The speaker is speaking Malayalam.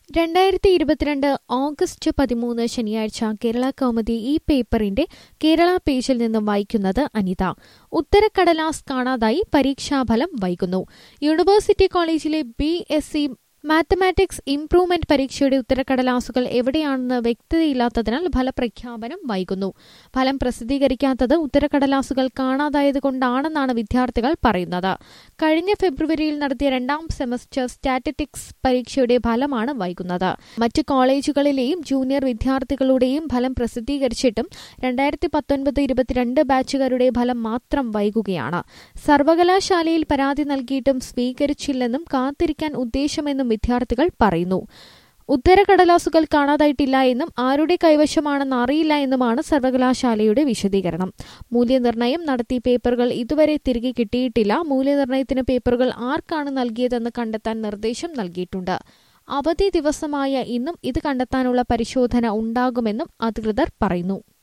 രണ്ടായിരത്തി ഇരുപത്തിരണ്ട് ഓഗസ്റ്റ് പതിമൂന്ന് ശനിയാഴ്ച കേരള കൗമുദി ഈ പേപ്പറിന്റെ കേരള പേജിൽ നിന്നും വായിക്കുന്നത് അനിത ഉത്തരക്കടലാസ് കാണാതായി പരീക്ഷാഫലം വൈകുന്നു യൂണിവേഴ്സിറ്റി കോളേജിലെ B S C mathematics improvement പരീക്ഷയുടെ ഉത്തരക്കടലാസുകൾ എവിടെയാണെന്ന് വ്യക്തതയില്ലാത്തതിനാൽ ഫലപ്രഖ്യാപനം വൈകുന്നു ഫലം പ്രസിദ്ധീകരിക്കാത്തത് ഉത്തരക്കടലാസുകൾ കാണാതായതുകൊണ്ടാണെന്നാണ് വിദ്യാർത്ഥികൾ പറയുന്നത് കഴിഞ്ഞ ഫെബ്രുവരിയിൽ നടത്തിയ രണ്ടാം സെമസ്റ്റർ സ്റ്റാറ്റിസ്റ്റിക്സ് പരീക്ഷയുടെ ഫലമാണ് വൈകുന്നത് മറ്റു കോളേജുകളിലെയും ജൂനിയർ വിദ്യാർത്ഥികളുടെയും ഫലം പ്രസിദ്ധീകരിച്ചിട്ടും രണ്ടായിരത്തി പത്തൊൻപത് ഇരുപത്തിരണ്ട് ബാച്ചുകാരുടെ ഫലം മാത്രം വൈകുകയാണ് സർവകലാശാലയിൽ പരാതി നൽകിയിട്ടും സ്വീകരിച്ചില്ലെന്നും കാത്തിരിക്കാൻ ഉദ്ദേശമെന്നും വിദ്യാർത്ഥികൾ പറയുന്നു ഉത്തരക്കടലാസുകൾ കാണാതായിട്ടില്ല എന്നും ആരുടെ കൈവശമാണെന്ന് അറിയില്ല എന്നുമാണ് സർവകലാശാലയുടെ വിശദീകരണം മൂല്യനിർണ്ണയം നടത്തി പേപ്പറുകൾ ഇതുവരെ തിരികെ കിട്ടിയിട്ടില്ല മൂല്യനിർണ്ണയത്തിന് പേപ്പറുകൾ ആർക്കാണ് നൽകിയതെന്ന് കണ്ടെത്താൻ നിർദ്ദേശം നൽകിയിട്ടുണ്ട് അവധി ദിവസമായ ഇന്നും ഇത് കണ്ടെത്താനുള്ള പരിശോധന ഉണ്ടാകുമെന്നും അധികൃതർ പറയുന്നു